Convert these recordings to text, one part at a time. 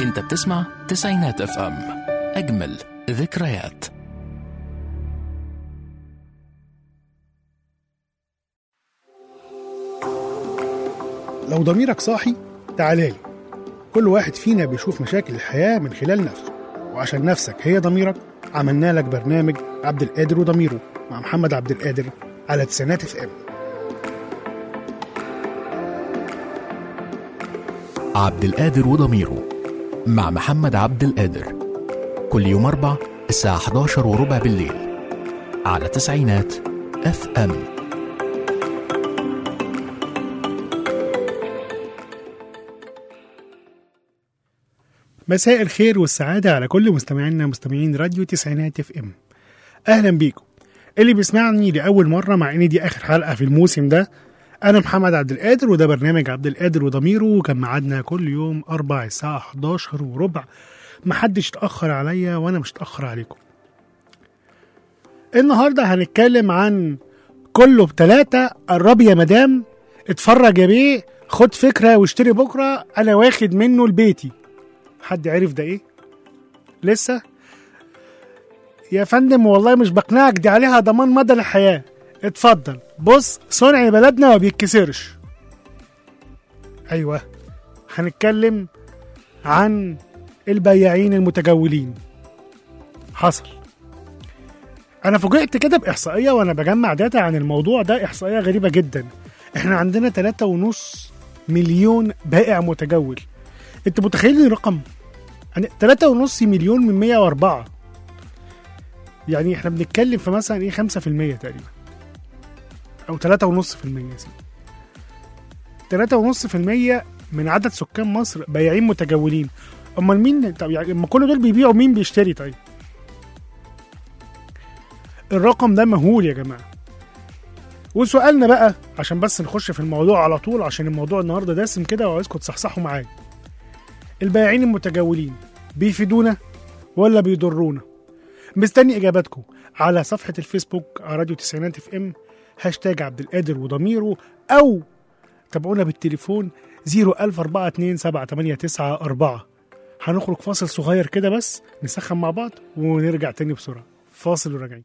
انت بتسمع تسعينات اف ام اجمل ذكريات لو ضميرك صاحي تعالى لي كل واحد فينا بيشوف مشاكل الحياة من خلال نفسه وعشان نفسك هي ضميرك عملنا لك برنامج عبد القادر وضميره مع محمد عبد القادر على تسعينات اف ام عبد القادر وضميره مع محمد عبد القادر كل يوم أربع الساعة 11 وربع بالليل على تسعينات اف ام مساء الخير والسعادة على كل مستمعينا مستمعين راديو تسعينات اف ام اهلا بيكم اللي بيسمعني لأول مرة مع ان دي اخر حلقة في الموسم ده انا محمد عبد القادر وده برنامج عبد القادر وضميره وكان ميعادنا كل يوم اربع الساعة 11 وربع محدش اتأخر عليا وانا مش اتأخر عليكم النهاردة هنتكلم عن كله بتلاتة قرب يا مدام اتفرج يا بيه خد فكرة واشتري بكرة انا واخد منه لبيتي حد عرف ده ايه لسه يا فندم والله مش بقنعك دي عليها ضمان مدى الحياة اتفضل بص صنع بلدنا ما بيتكسرش ايوه هنتكلم عن البياعين المتجولين حصل انا فوجئت كده باحصائيه وانا بجمع داتا عن الموضوع ده احصائيه غريبه جدا احنا عندنا 3.5 مليون بائع متجول انت متخيل الرقم يعني 3.5 مليون من 104 يعني احنا بنتكلم في مثلا ايه 5% تقريبا او 3.5% يا سيدي 3.5% من عدد سكان مصر بياعين متجولين امال مين طب يعني اما كل دول بيبيعوا مين بيشتري طيب الرقم ده مهول يا جماعه وسؤالنا بقى عشان بس نخش في الموضوع على طول عشان الموضوع النهارده دسم كده وعايزكم تصحصحوا معايا البائعين المتجولين بيفيدونا ولا بيضرونا مستني اجاباتكم على صفحه الفيسبوك على راديو تسعينات اف ام هاشتاج عبد القادر وضميره او تابعونا بالتليفون 004278994 هنخرج فاصل صغير كده بس نسخن مع بعض ونرجع تاني بسرعه فاصل وراجعين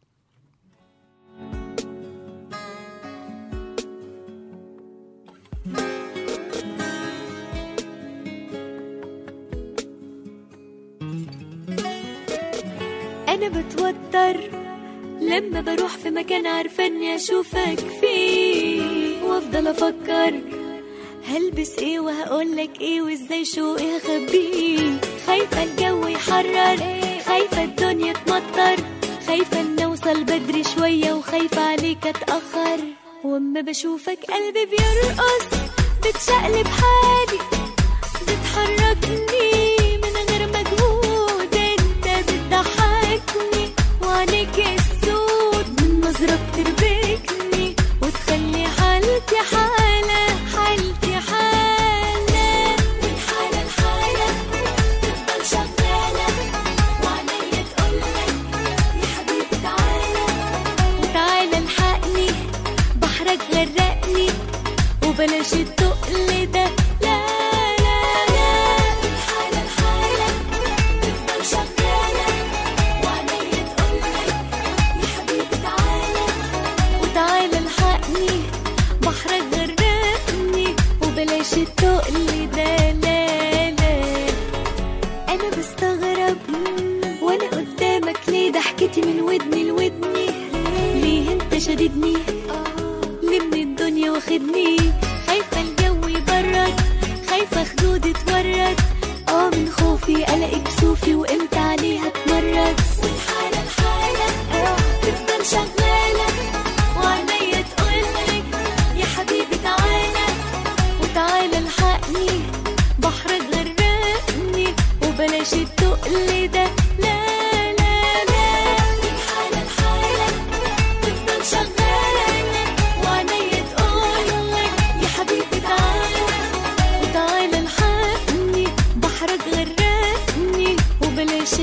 أنا بتوتر لما بروح في مكان عارفة إني أشوفك فيه وأفضل أفكر هلبس إيه وهقولك إيه وإزاي شوقي هخبيه خايفة الجو يحرر خايفة الدنيا تمطر خايفة إن أوصل بدري شوية وخايفة عليك أتأخر وأما بشوفك قلبي بيرقص بتشقلب حالي بتحركني من غير مجهود انت بتضحكني وعليك السود من نظرة بتربكني وتخلي حالتي حالة حالتي حالة من حالة لحالة تفضل شغالة وعليا تقولك يا حبيبي تعالى وتعالى الحقني بحرك غرقني وبلاش التقل ده لا لا لا من حالة لحالة تفضل شغالة وعليا تقولك يا حبيبي تعالى وتعالى الحقني بحرك غرقني وبلاش التقل ده لا لا انا بستغرب وانا قدامك ليه ضحكتي من ودني لودني ليه انت شددني ليه من الدنيا واخدني خايفة الجو يبرد خايفة خدودي تورد اه من خوفي الاقي كسوفي وامتى عليها اتمرد والحالة الحالة تفضل شغالة وعينيا تقولك يا حبيبي تعالى وتعالى الحقني بحرك غرقني وبلاش التقل ده لا لا لا الحالة الحالة تفضل شغالة وعينيا تقولك يا حبيبي تعالى وتعالى الحقني بحرك غرقني وبلاش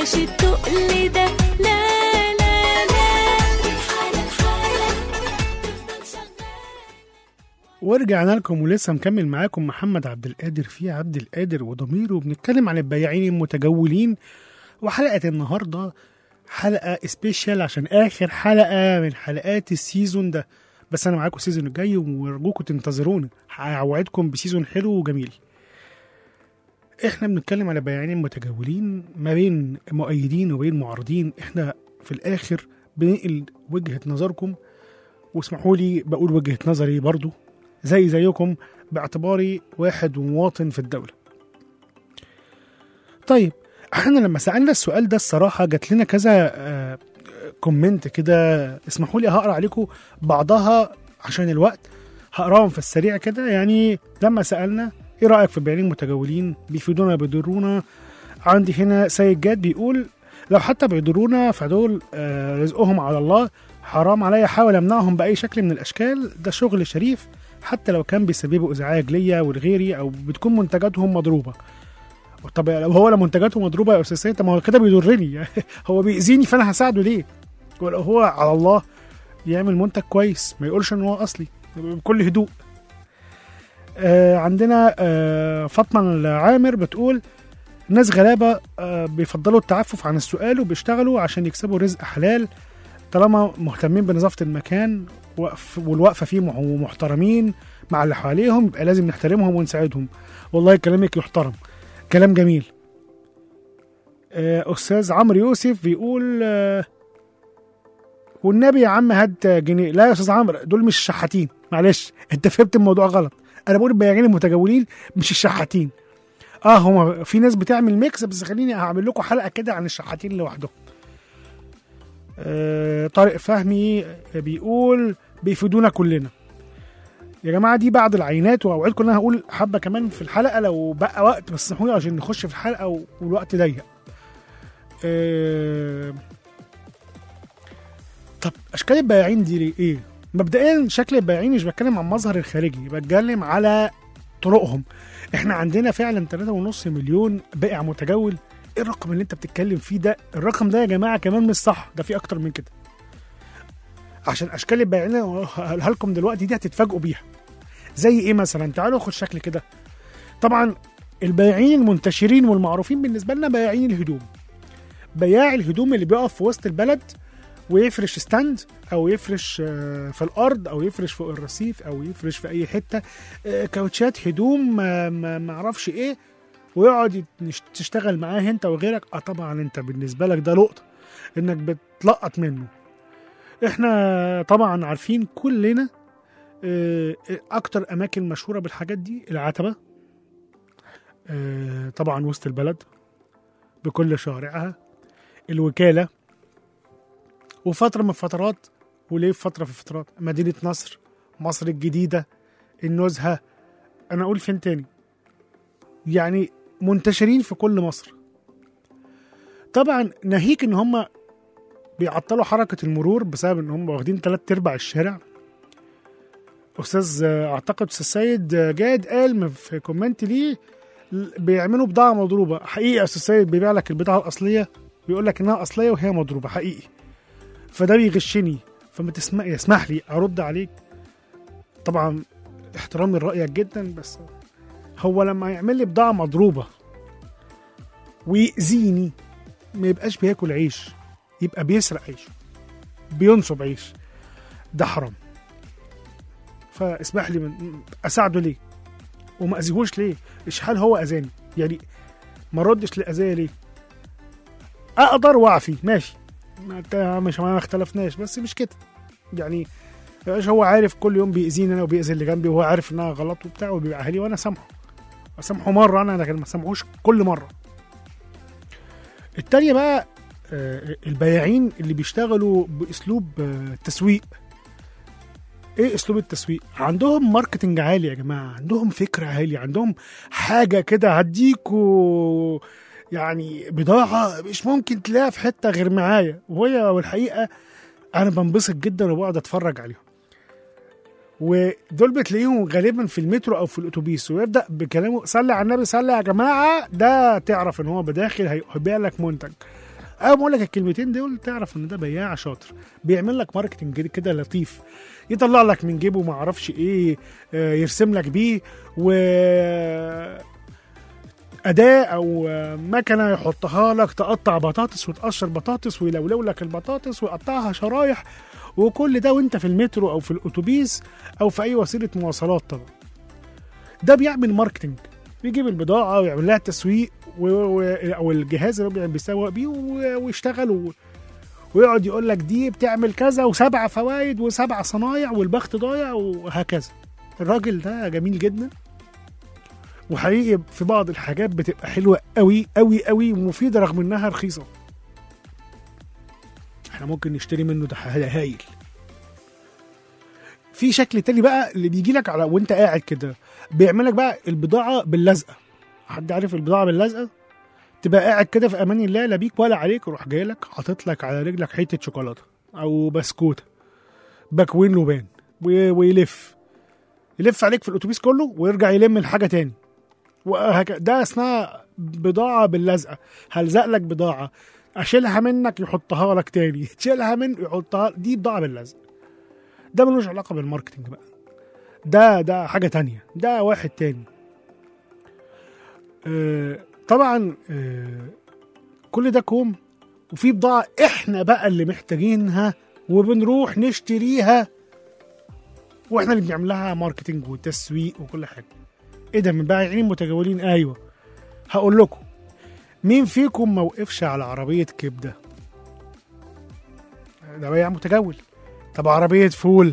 بلاش التقل ده لا لا لا الحالة الحالة تفضل شغالة ورجعنا لكم ولسه مكمل معاكم محمد عبد القادر في عبد القادر وضميره وبنتكلم عن البياعين المتجولين وحلقة النهاردة حلقة سبيشال عشان آخر حلقة من حلقات السيزون ده بس أنا معاكم السيزون الجاي وأرجوكم تنتظروني هوعدكم بسيزون حلو وجميل احنا بنتكلم على بياعين المتجولين ما بين مؤيدين وبين معارضين احنا في الآخر بننقل وجهة نظركم واسمحوا لي بقول وجهة نظري برضو زي زيكم باعتباري واحد مواطن في الدولة طيب احنا لما سألنا السؤال ده الصراحة جات لنا كذا آه، كومنت كده اسمحوا لي هقرا عليكم بعضها عشان الوقت هقراهم في السريع كده يعني لما سألنا ايه رأيك في البياعين المتجولين بيفيدونا بيضرونا عندي هنا سيد جاد بيقول لو حتى بيضرونا فدول آه، رزقهم على الله حرام عليا احاول امنعهم باي شكل من الاشكال ده شغل شريف حتى لو كان بيسببوا ازعاج ليا ولغيري او بتكون منتجاتهم مضروبه طب لو هو لو منتجاته مضروبه يا استاذ سيد طب ما هو كده بيضرني هو بيأذيني فانا هساعده ليه ولو هو على الله يعمل منتج كويس ما يقولش ان هو اصلي بكل هدوء آه عندنا آه فاطمه العامر بتقول ناس غلابه آه بيفضلوا التعفف عن السؤال وبيشتغلوا عشان يكسبوا رزق حلال طالما مهتمين بنظافه المكان وقف والوقفه فيه مح- ومحترمين مع اللي حواليهم يبقى لازم نحترمهم ونساعدهم والله كلامك يحترم كلام جميل آه، استاذ عمرو يوسف بيقول آه، والنبي يا عم هات جنيه لا يا استاذ عمرو دول مش الشحاتين معلش انت فهمت الموضوع غلط انا بقول البياعين المتجولين مش الشحاتين اه هما في ناس بتعمل ميكس بس خليني هعمل لكم حلقه كده عن الشحاتين لوحدهم آه طارق فهمي بيقول بيفيدونا كلنا يا جماعه دي بعض العينات واوعدكم ان انا هقول حبه كمان في الحلقه لو بقى وقت بس اسمحوا لي عشان نخش في الحلقه و- والوقت ضيق آه، طب اشكال البياعين دي ايه مبدئيا شكل البياعين مش بتكلم عن المظهر الخارجي بتكلم على طرقهم احنا عندنا فعلا 3.5 مليون بائع متجول ايه الرقم اللي انت بتتكلم فيه ده الرقم ده يا جماعه كمان مش صح ده في اكتر من كده عشان اشكال البياعين اللي أنا هقولها لكم دلوقتي دي هتتفاجئوا بيها زي ايه مثلا تعالوا خد شكل كده طبعا البياعين المنتشرين والمعروفين بالنسبه لنا بياعين الهدوم بياع الهدوم اللي بيقف في وسط البلد ويفرش ستاند او يفرش آه، في الارض او يفرش فوق الرصيف او يفرش في اي حته آه، كاوتشات هدوم ما ما ما اعرفش ايه ويقعد يت- نش- تشتغل معاه انت وغيرك اه طبعا انت بالنسبه لك ده لقطه انك بتلقط منه احنا طبعا عارفين كلنا آه، اكتر اماكن مشهوره بالحاجات دي العتبه آه، طبعا وسط البلد بكل شوارعها الوكاله وفتره من الفترات وليه فتره في فترات مدينه نصر مصر الجديده النزهه انا اقول فين تاني يعني منتشرين في كل مصر طبعا ناهيك ان هم بيعطلوا حركه المرور بسبب ان هم واخدين تلات ارباع الشارع استاذ اعتقد استاذ سيد جاد قال في كومنت ليه بيعملوا بضاعه مضروبه حقيقي يا استاذ سيد بيبيع لك البضاعه الاصليه بيقول لك انها اصليه وهي مضروبه حقيقي فده بيغشني فما تسمح يسمح لي ارد عليك طبعا احترامي لرايك جدا بس هو لما يعمل لي بضاعه مضروبه ويأذيني ما يبقاش بياكل عيش يبقى بيسرق عيش بينصب عيش ده حرام فاسمح لي من اساعده ليه وما اذيهوش ليه ايش هل هو اذاني يعني ما ردش لاذايا ليه اقدر واعفي ماشي ما انت مش ما اختلفناش بس مش كده يعني يبقاش هو عارف كل يوم بيأذيني انا وبيأذي اللي جنبي وهو عارف انها غلط وبتاع وبيبيعها لي وانا سامحه اسامحه مره انا لكن ما سامحوش كل مره التانية بقى آه، البياعين اللي بيشتغلوا باسلوب آه، تسويق ايه اسلوب التسويق عندهم ماركتنج عالي يا جماعه عندهم فكره عالي عندهم حاجه كده هديكوا يعني بضاعه مش ممكن تلاقيها في حته غير معايا وهي والحقيقه انا بنبسط جدا وبقعد اتفرج عليهم ودول بتلاقيهم غالبا في المترو او في الاتوبيس ويبدا بكلامه صلي على النبي صلي يا جماعه ده تعرف ان هو بداخل هيبيع لك منتج اول ما اقول لك الكلمتين دول تعرف ان ده بياع شاطر بيعمل لك ماركتنج كده لطيف يطلع لك من جيبه ما اعرفش ايه آه، يرسم لك بيه و أداة أو آه، مكنة يحطها لك تقطع بطاطس وتقشر بطاطس ويلولو لك البطاطس ويقطعها شرايح وكل ده وانت في المترو أو في الأتوبيس أو في أي وسيلة مواصلات طبعا ده بيعمل ماركتنج بيجيب البضاعة ويعمل لها تسويق و... و... أو الجهاز اللي هو بيسوق بيه و... ويشتغل و... ويقعد يقول لك دي بتعمل كذا وسبع فوائد وسبع صنايع والبخت ضايع وهكذا الراجل ده جميل جدا وحقيقي في بعض الحاجات بتبقى حلوه قوي قوي قوي ومفيده رغم انها رخيصه احنا ممكن نشتري منه ده هايل في شكل تاني بقى اللي بيجي لك على وانت قاعد كده بيعمل لك بقى البضاعه باللزقه حد عارف البضاعه باللزقه تبقى قاعد كده في امان الله لا بيك ولا عليك يروح جاي لك حاطط لك على رجلك حته شوكولاته او بسكوته باكوين لبان و- ويلف يلف عليك في الاتوبيس كله ويرجع يلم الحاجه تاني وهك... ده اسمها بضاعه باللزقه هلزق لك بضاعه اشيلها منك يحطها لك تاني تشيلها من يحطها دي بضاعه باللزق ده ملوش علاقه بالماركتنج بقى ده ده حاجه تانية ده واحد تاني آه طبعا آه كل ده كوم وفي بضاعه احنا بقى اللي محتاجينها وبنروح نشتريها واحنا اللي بنعمل لها ماركتنج وتسويق وكل حاجه ايه ده من بائعين متجولين ايوه هقول لكم مين فيكم ما وقفش على عربيه كبده ده بياع متجول طب عربيه فول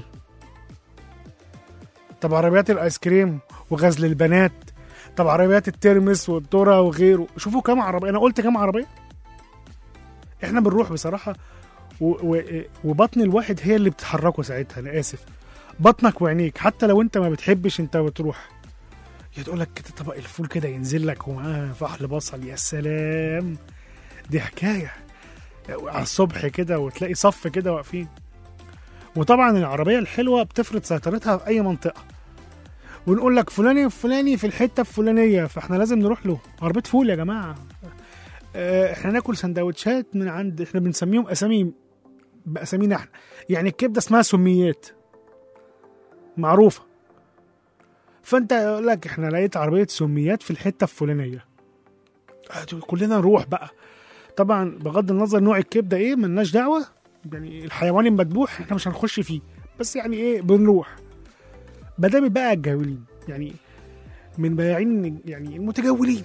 طب عربيات الايس كريم وغزل البنات طب عربيات الترمس والذره وغيره شوفوا كام عربيه انا قلت كام عربيه احنا بنروح بصراحه و... و... وبطن الواحد هي اللي بتحركه ساعتها انا اسف بطنك وعينيك حتى لو انت ما بتحبش انت بتروح يا تقول لك كده طبق الفول كده ينزل لك ومعاه فحل بصل يا سلام دي حكايه على الصبح كده وتلاقي صف كده واقفين وطبعا العربيه الحلوه بتفرض سيطرتها في اي منطقه ونقول لك فلاني الفلاني في الحته الفلانيه فاحنا لازم نروح له عربيه فول يا جماعه آه، احنا ناكل سندوتشات من عند احنا بنسميهم اسامي باسامينا احنا يعني الكبده اسمها سميات معروفه فانت يقول لك احنا لقيت عربيه سميات في الحته الفلانيه آه، كلنا نروح بقى طبعا بغض النظر نوع الكبده ايه ملناش دعوه يعني الحيوان المذبوح احنا مش هنخش فيه بس يعني ايه بنروح بدل بقى الجاولين يعني من بياعين يعني المتجولين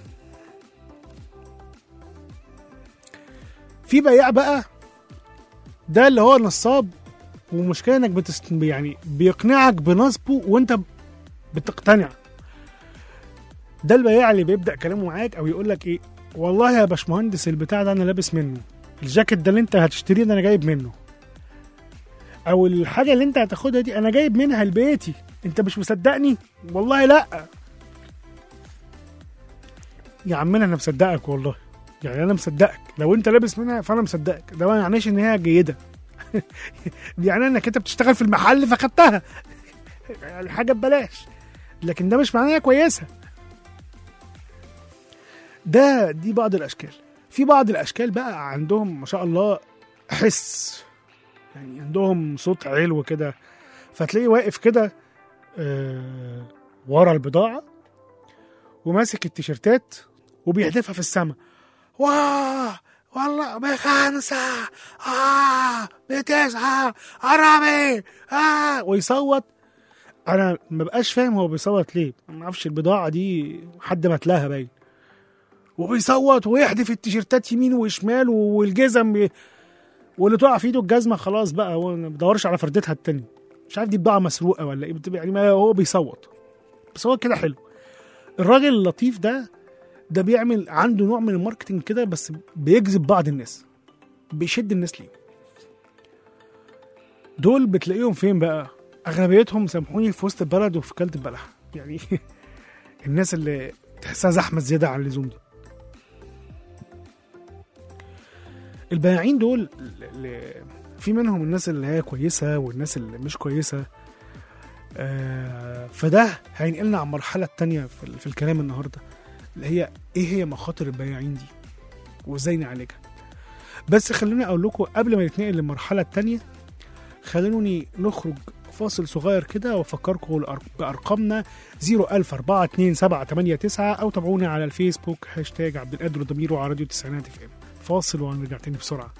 في بياع بقى ده اللي هو نصاب ومشكلة انك بتست... يعني بيقنعك بنصبه وانت بتقتنع ده البياع اللي بيبدا كلامه معاك او يقول لك ايه والله يا باشمهندس البتاع ده انا لابس منه الجاكيت ده اللي انت هتشتريه ده انا جايب منه او الحاجه اللي انت هتاخدها دي انا جايب منها لبيتي انت مش مصدقني والله لا يا عمنا انا مصدقك والله يعني انا مصدقك لو انت لابس منها فانا مصدقك ده ما يعنيش ان هي جيده يعني انك انت بتشتغل في المحل فخدتها يعني حاجه ببلاش لكن ده مش معناه إن هي كويسه ده دي بعض الاشكال في بعض الاشكال بقى عندهم ما شاء الله حس يعني عندهم صوت علو كده فتلاقيه واقف كده آه ورا البضاعه وماسك التيشيرتات وبيحدفها في السماء واه والله بخمسة آه بتسعة عربي آه ويصوت أنا ما بقاش فاهم هو بيصوت ليه ما اعرفش البضاعة دي حد ما تلاها باين وبيصوت ويحدف التيشيرتات يمين وشمال والجزم بي... واللي تقع في ايده الجزمه خلاص بقى هو ما بيدورش على فردتها التانية مش عارف دي بضاعه مسروقه ولا ايه بتبقى يعني ما هو بيصوت بس هو كده حلو الراجل اللطيف ده ده بيعمل عنده نوع من الماركتنج كده بس بيجذب بعض الناس بيشد الناس ليه دول بتلاقيهم فين بقى اغلبيتهم سامحوني في وسط البلد وفي كلة البلح يعني الناس اللي تحسها زحمه زياده عن اللزوم دي البياعين دول ل- في منهم الناس اللي هي كويسه والناس اللي مش كويسه آه فده هينقلنا على المرحله التانية في, ال- في الكلام النهارده اللي هي ايه هي مخاطر البياعين دي وازاي نعالجها بس خلوني اقول لكم قبل ما نتنقل للمرحله الثانيه خلوني نخرج فاصل صغير كده وافكركم الأر- بارقامنا 010427889 او تابعونا على الفيسبوك هاشتاج عبد القادر ضميره على راديو التسعينات اف ام فاصل وهنرجع تاني بسرعه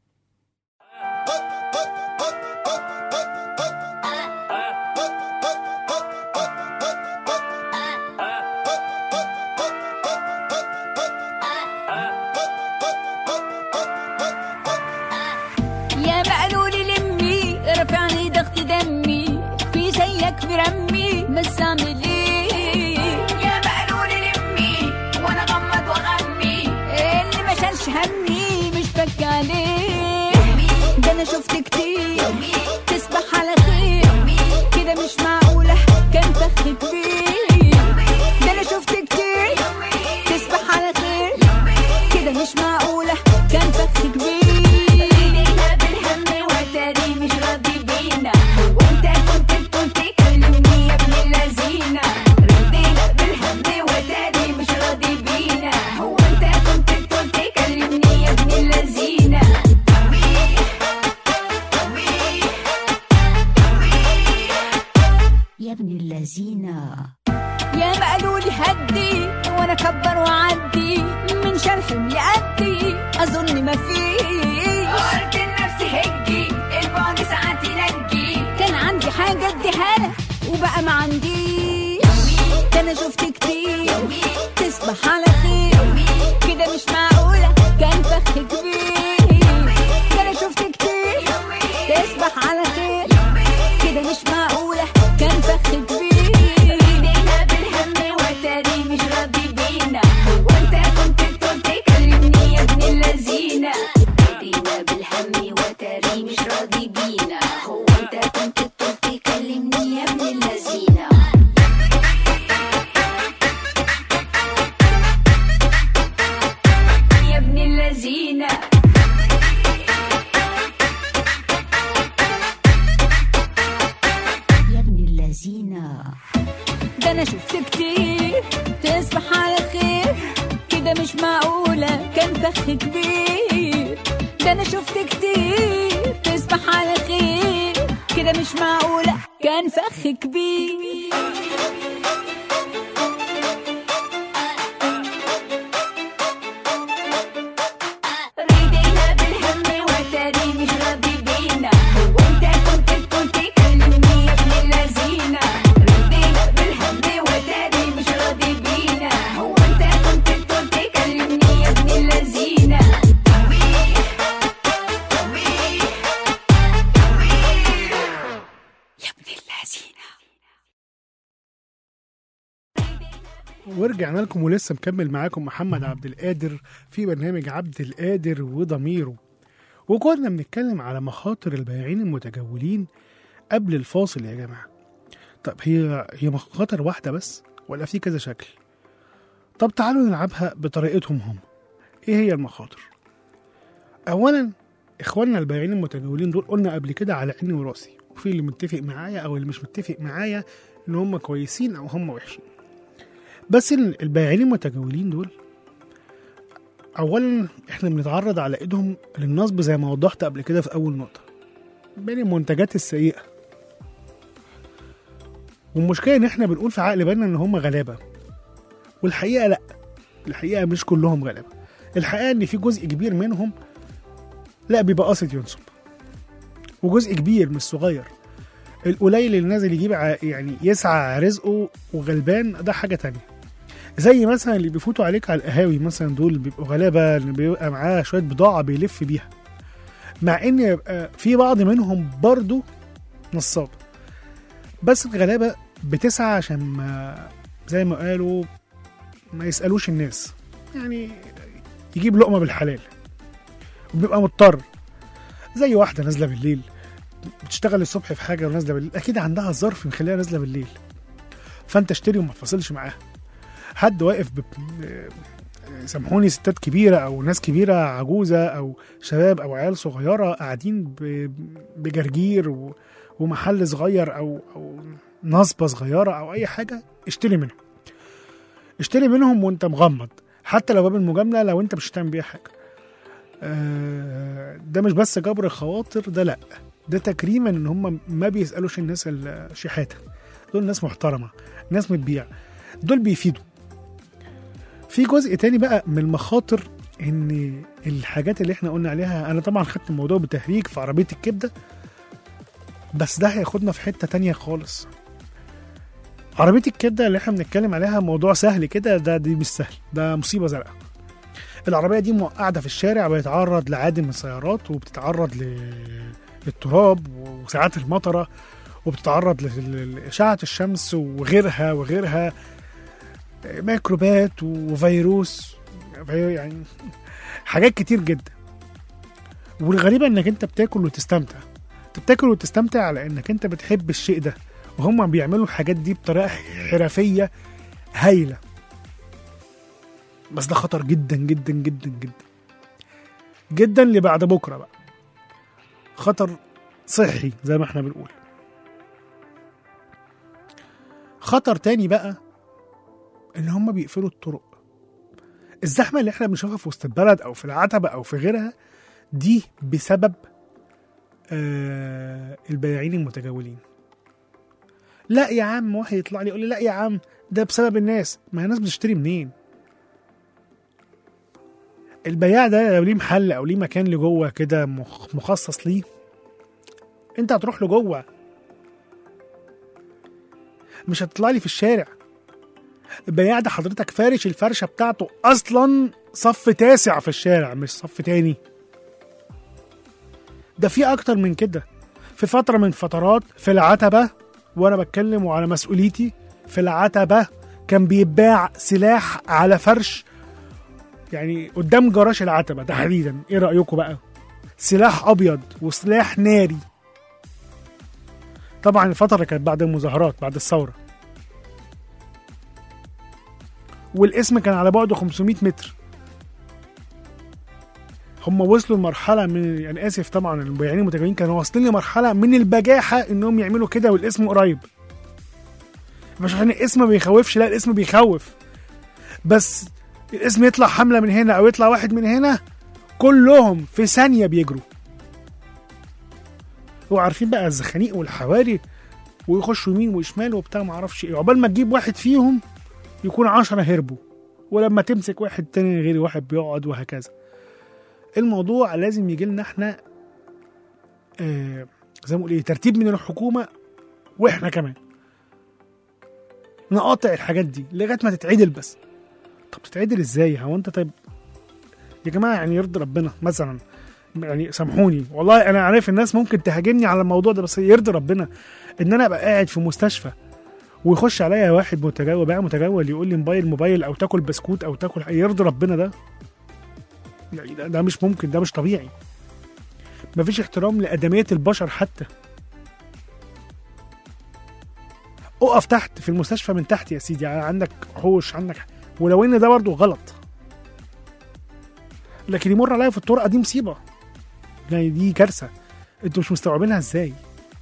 يا مقلولي لمي رفعني ضغط دمي في زيك برمي بس اعمل ايه يا مقلولي لمي وانا غمض واغني اللي ما شالش همي مش بكى عليه ده انا شفت كتير تسبح على خير كده مش معقولة كان فخ كبير ده انا شفت كتير تسبح على خير كده مش معقولة كان فخ كبير ايدينا بالهم وتاري مش راضي بينا هو انت كنت بتقول تكلمني يا ابن اللذينة ردينا بالهم وتاري مش راضي بينا هو انت كنت بتقول تكلمني يا ابن اللذينة يا ابن اللذينة يا مقلولي هدي وانا كبر وعدي من شرح لقدي اظن ما فيه قلت لنفسي هجي البعد ساعات ينجي كان عندي حاجه اديها لك وبقى ما عنديش ده انا شفت كتير تسبح على خير كده مش معقوله كان فخ كبير ده انا شفت كتير تسبح على خير كده مش معقولة كان فخ كبير ايدينا بالهم وتاري مش راضي بينا هو انت كنت بتقول تكلمني يا ابن اللذينة ايدينا بالهم وتاري مش راضي بينا هو انت كنت بتقول تكلمني يا ابن اللذينة يا ابن اللذينة يا ابن اللذينة ده انا شفت كتير تصبح على خير كده مش معقولة كان فخ كبير ده انا شفت كتير تصبح على خير كده مش معقولة كان فخ كبير ريدينا بالهم وتاري مش راضي بينا هو انت كنت بتقول تكلمني يا ابن اللذينة ريدينا بالهم وتاري مش راضي بينا هو انت كنت بتقول تكلمني يا ابن اللذينة يا ابن اللذينة ورجعنا لكم ولسه مكمل معاكم محمد عبد القادر في برنامج عبد القادر وضميره وكنا بنتكلم على مخاطر البائعين المتجولين قبل الفاصل يا جماعة طب هي هي مخاطر واحدة بس ولا في كذا شكل طب تعالوا نلعبها بطريقتهم هم ايه هي المخاطر اولا اخواننا البائعين المتجولين دول قلنا قبل كده على عيني وراسي وفي اللي متفق معايا او اللي مش متفق معايا ان هم كويسين او هم وحشين بس ال- البائعين المتجولين دول اولا احنا بنتعرض على ايدهم للنصب زي ما وضحت قبل كده في اول نقطه بين المنتجات السيئه والمشكله ان احنا بنقول في عقل بالنا ان هم غلابه والحقيقه لا الحقيقه مش كلهم غلابه الحقيقه ان في جزء كبير منهم لا بيبقى قاصد ينصب وجزء كبير مش صغير القليل اللي نازل يجيب ع- يعني يسعى رزقه وغلبان ده حاجه تانية زي مثلا اللي بيفوتوا عليك على القهاوي مثلا دول بيبقوا غلابه اللي بيبقى معاه شويه بضاعه بيلف بيها مع ان يبقى في بعض منهم برضو نصاب بس الغلابه بتسعى عشان ما زي ما قالوا ما يسالوش الناس يعني يجيب لقمه بالحلال وبيبقى مضطر زي واحده نازله بالليل بتشتغل الصبح في حاجه ونازله بالليل اكيد عندها ظرف مخليها نازله بالليل فانت اشتري وما تفاصلش معاها حد واقف ب... سامحوني ستات كبيره او ناس كبيره عجوزه او شباب او عيال صغيره قاعدين ب... بجرجير و... ومحل صغير او او نصبه صغيره او اي حاجه اشتري منهم اشتري منهم وانت مغمض حتى لو باب المجامله لو انت مش هتعمل بيها حاجه آه، ده مش بس جبر خواطر ده لا ده تكريما ان هم ما بيسالوش الناس الشحاته دول ناس محترمه ناس بتبيع دول بيفيدوا في جزء تاني بقى من المخاطر ان الحاجات اللي احنا قلنا عليها انا طبعا خدت الموضوع بتهريج في عربيه الكبده بس ده هياخدنا في حته تانية خالص عربيه الكبده اللي احنا بنتكلم عليها موضوع سهل كده ده دي مش سهل ده مصيبه زرقاء العربيه دي قاعده في الشارع بيتعرض لعادم السيارات وبتتعرض ل- للتراب وساعات المطره وبتتعرض ل- لاشعه الشمس وغيرها وغيرها ميكروبات وفيروس يعني حاجات كتير جدا والغريبه انك انت بتاكل وتستمتع انت بتاكل وتستمتع على انك انت بتحب الشيء ده وهم بيعملوا الحاجات دي بطريقه حرفيه هايله بس ده خطر جدا جدا جدا جدا جدا لبعد بكره بقى خطر صحي زي ما احنا بنقول خطر تاني بقى ان هم بيقفلوا الطرق الزحمه اللي احنا بنشوفها في وسط البلد او في العتبه او في غيرها دي بسبب آه البياعين المتجولين لا يا عم واحد يطلع لي يقول لي لا يا عم ده بسبب الناس ما هي الناس بتشتري منين البياع ده لو ليه محل او ليه مكان لجوه كده مخ- مخصص ليه انت هتروح لجوه مش هتطلع لي في الشارع البياع ده حضرتك فارش الفرشه بتاعته اصلا صف تاسع في الشارع مش صف تاني ده في اكتر من كده في فتره من فترات في العتبه وانا بتكلم وعلى مسؤوليتي في العتبه كان بيتباع سلاح على فرش يعني قدام جراج العتبه تحديدا ايه رايكم بقى سلاح ابيض وسلاح ناري طبعا الفتره كانت بعد المظاهرات بعد الثوره والاسم كان على بعد 500 متر هم وصلوا لمرحلة من يعني آسف طبعا البياعين المتجولين كانوا واصلين لمرحلة من البجاحة إنهم يعملوا كده والاسم قريب مش عشان الاسم ما بيخوفش لا الاسم بيخوف بس الاسم يطلع حملة من هنا أو يطلع واحد من هنا كلهم في ثانية بيجروا وعارفين بقى الزخانيق والحواري ويخشوا يمين وشمال وبتاع معرفش ايه عقبال ما تجيب واحد فيهم يكون عشرة هربوا ولما تمسك واحد تاني غير واحد بيقعد وهكذا الموضوع لازم يجي لنا احنا آه زي ما نقول ايه ترتيب من الحكومه واحنا كمان نقاطع الحاجات دي لغايه ما تتعدل بس طب تتعدل ازاي هو انت طيب يا جماعه يعني يرضي ربنا مثلا يعني سامحوني والله انا عارف الناس ممكن تهاجمني على الموضوع ده بس يرضي ربنا ان انا ابقى قاعد في مستشفى ويخش عليا واحد متجول بقى متجول يقول لي موبايل موبايل او تاكل بسكوت او تاكل يرضي ربنا ده يعني ده, ده مش ممكن ده مش طبيعي مفيش احترام لأدمية البشر حتى اقف تحت في المستشفى من تحت يا سيدي يعني عندك حوش عندك ولو ان ده برضه غلط لكن يمر عليا في الطرقه دي مصيبه يعني دي كارثه انتوا مش مستوعبينها ازاي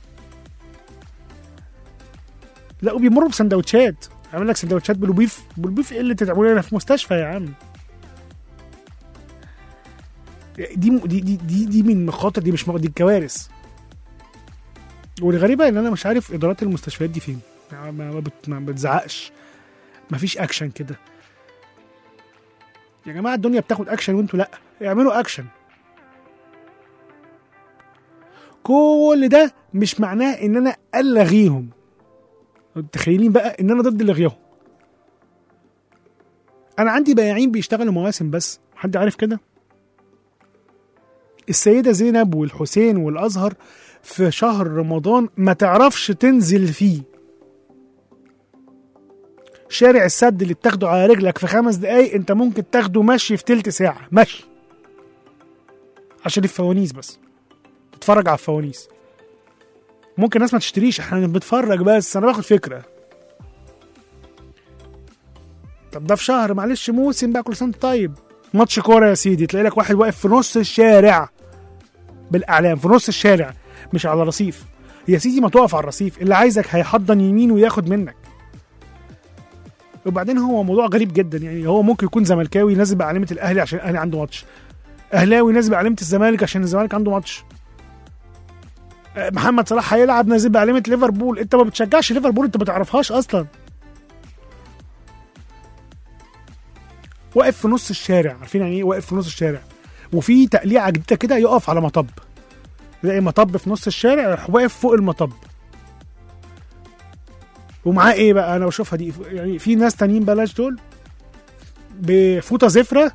لا وبيمروا بسندوتشات عامل لك سندوتشات بالبيف بالبيف ايه اللي تتعمل هنا في مستشفى يا عم دي دي دي دي, دي من مخاطر دي مش مخاطر دي كوارث والغريبه ان انا مش عارف ادارات المستشفيات دي فين يعني ما, ما, بت ما بتزعقش ما فيش اكشن كده يا جماعه الدنيا بتاخد اكشن وانتوا لا اعملوا اكشن كل ده مش معناه ان انا الغيهم متخيلين بقى ان انا ضد لغيهم انا عندي بياعين بيشتغلوا مواسم بس حد عارف كده السيدة زينب والحسين والأزهر في شهر رمضان ما تعرفش تنزل فيه شارع السد اللي بتاخده على رجلك في خمس دقايق انت ممكن تاخده مشي في تلت ساعة مشي عشان الفوانيس بس تتفرج على الفوانيس ممكن ناس ما تشتريش احنا بنتفرج بس انا باخد فكرة طب ده في شهر معلش موسم بقى كل سنة وأنت طيب ماتش كورة يا سيدي تلاقي لك واحد واقف في نص الشارع بالاعلام في نص الشارع مش على رصيف يا سيدي ما تقف على الرصيف اللي عايزك هيحضن يمين وياخد منك وبعدين هو موضوع غريب جدا يعني هو ممكن يكون زملكاوي نازل بعلامه الاهلي عشان الاهلي عنده ماتش اهلاوي نازل بعلامه الزمالك عشان الزمالك عنده ماتش آه، محمد صلاح هيلعب نازل بعلامه ليفربول انت ما بتشجعش ليفربول انت ما تعرفهاش اصلا واقف في نص الشارع عارفين يعني ايه واقف في نص الشارع وفي تقليعه جديده كده يقف على مطب تلاقي مطب في نص الشارع يروح واقف فوق المطب ومعاه ايه بقى انا بشوفها دي يعني في ناس تانيين بلاش دول بفوطه زفره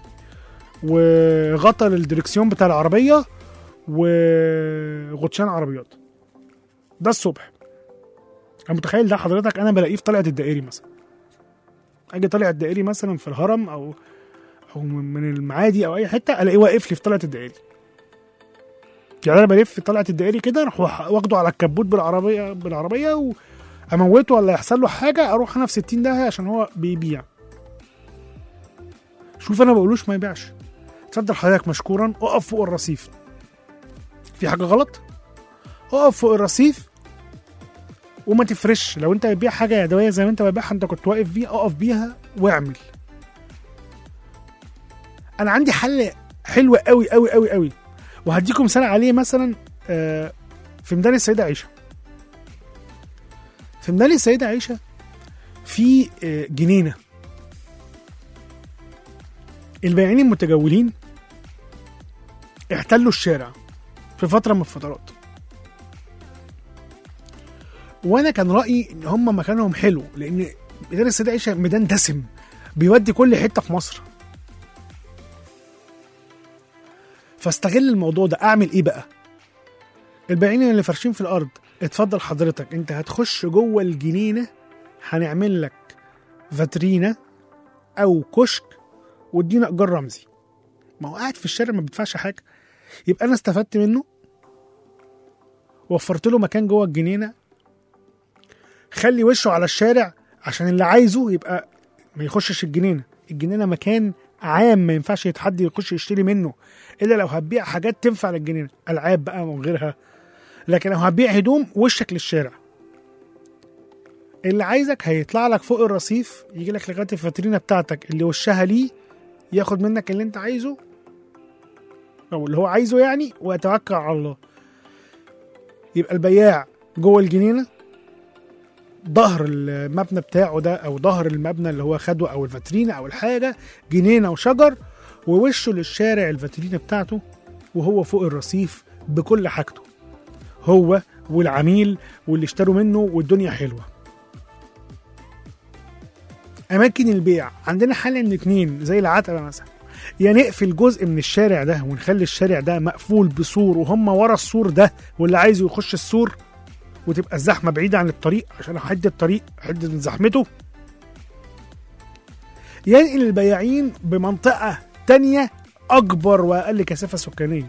وغطى الدركسيون بتاع العربيه وغطشان عربيات ده الصبح انا متخيل ده حضرتك انا بلاقيه في طلعه الدائري مثلا اجي طالع الدائري مثلا في الهرم او او من من المعادي او اي حته الاقيه واقف لي في طلعه الدائري يعني انا بلف في طلعه الدائري كده اروح واخ- واخده على الكبوت بالعربيه بالعربيه واموته ولا يحصل له حاجه اروح انا في 60 داهيه عشان هو بيبيع شوف انا بقولوش ما يبيعش اتفضل حضرتك مشكورا اقف فوق الرصيف في حاجه غلط اقف فوق الرصيف وما تفرش لو انت بتبيع حاجه يدويه زي ما انت بتبيعها انت كنت واقف بيها اقف بيها واعمل انا عندي حل حلو قوي قوي قوي قوي وهديكم مثال عليه مثلا آه، في ميدان السيده عائشه في ميدان السيده عائشه في آه، جنينه البائعين المتجولين احتلوا الشارع في فتره من الفترات وانا كان رايي ان هم مكانهم حلو لان ميدان السيده عائشه ميدان دسم بيودي كل حته في مصر فاستغل الموضوع ده اعمل ايه بقى البائعين اللي فارشين في الارض اتفضل حضرتك انت هتخش جوه الجنينه هنعمل لك فاترينا او كشك وادينا ايجار رمزي ما هو قاعد في الشارع ما بيدفعش حاجه يبقى انا استفدت منه وفرت له مكان جوه الجنينه خلي وشه على الشارع عشان اللي عايزه يبقى ما يخشش الجنينه الجنينه مكان عام ما ينفعش حد يخش يشتري منه الا لو هتبيع حاجات تنفع للجنينه العاب بقى وغيرها لكن لو هتبيع هدوم وشك للشارع اللي عايزك هيطلع لك فوق الرصيف يجي لك لغايه الفاترينا بتاعتك اللي وشها ليه ياخد منك اللي انت عايزه او اللي هو عايزه يعني ويتوكل على الله يبقى البياع جوه الجنينه ظهر المبنى بتاعه ده او ظهر المبنى اللي هو خده او الفاترينا او الحاجه جنينه وشجر ووشه للشارع الفاترينا بتاعته وهو فوق الرصيف بكل حاجته هو والعميل واللي اشتروا منه والدنيا حلوه اماكن البيع عندنا حل من اتنين زي العتبه مثلا يا نقفل جزء من الشارع ده ونخلي الشارع ده مقفول بسور وهم ورا السور ده واللي عايز يخش السور وتبقى الزحمه بعيده عن الطريق عشان احد الطريق احد من زحمته ينقل البياعين بمنطقه تانية اكبر واقل كثافه سكانيه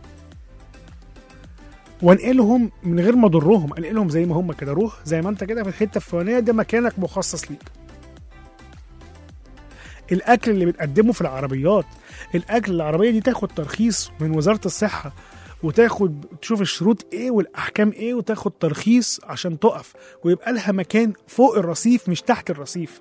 وانقلهم من غير ما اضرهم انقلهم زي ما هم كده روح زي ما انت كده في الحته الفلانيه ده مكانك مخصص ليك الاكل اللي بتقدمه في العربيات الاكل العربيه دي تاخد ترخيص من وزاره الصحه وتاخد تشوف الشروط ايه والاحكام ايه وتاخد ترخيص عشان تقف ويبقى لها مكان فوق الرصيف مش تحت الرصيف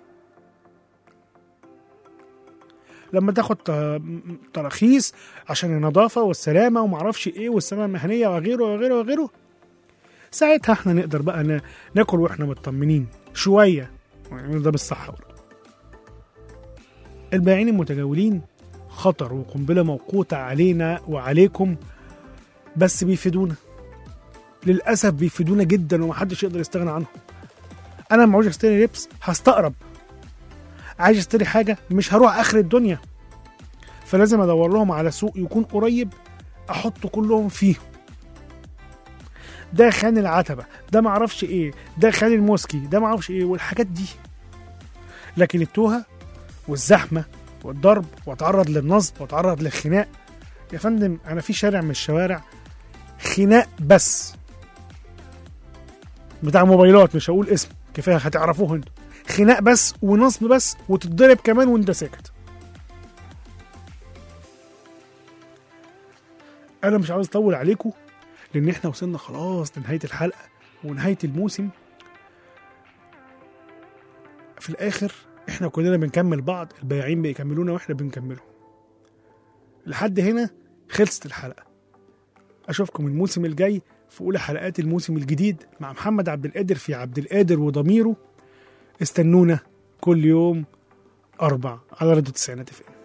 لما تاخد ت- تراخيص عشان النظافه والسلامه ومعرفش ايه والسلامه المهنيه وغيره وغيره وغيره ساعتها احنا نقدر بقى ن- ناكل واحنا مطمنين شويه يعني ده بالصحه برضه البائعين المتجولين خطر وقنبله موقوته علينا وعليكم بس بيفيدونا للاسف بيفيدونا جدا ومحدش يقدر يستغنى عنهم انا لما عاوز اشتري لبس هستقرب عايز اشتري حاجه مش هروح اخر الدنيا فلازم ادور لهم على سوق يكون قريب احط كلهم فيه ده خان العتبه ده معرفش ايه ده خان الموسكي ده معرفش ايه والحاجات دي لكن التوهه والزحمه والضرب واتعرض للنصب واتعرض للخناق يا فندم انا في شارع من الشوارع خناق بس بتاع موبايلات مش هقول اسم كفايه هتعرفوه انتوا خناق بس ونصب بس وتتضرب كمان وانت ساكت انا مش عاوز اطول عليكم لان احنا وصلنا خلاص لنهايه الحلقه ونهايه الموسم في الاخر احنا كلنا بنكمل بعض البياعين بيكملونا واحنا بنكملهم لحد هنا خلصت الحلقة أشوفكم الموسم الجاي في أولى حلقات الموسم الجديد مع محمد عبد القادر في عبد القادر وضميره استنونا كل يوم أربع على راديو تسعينات اف ام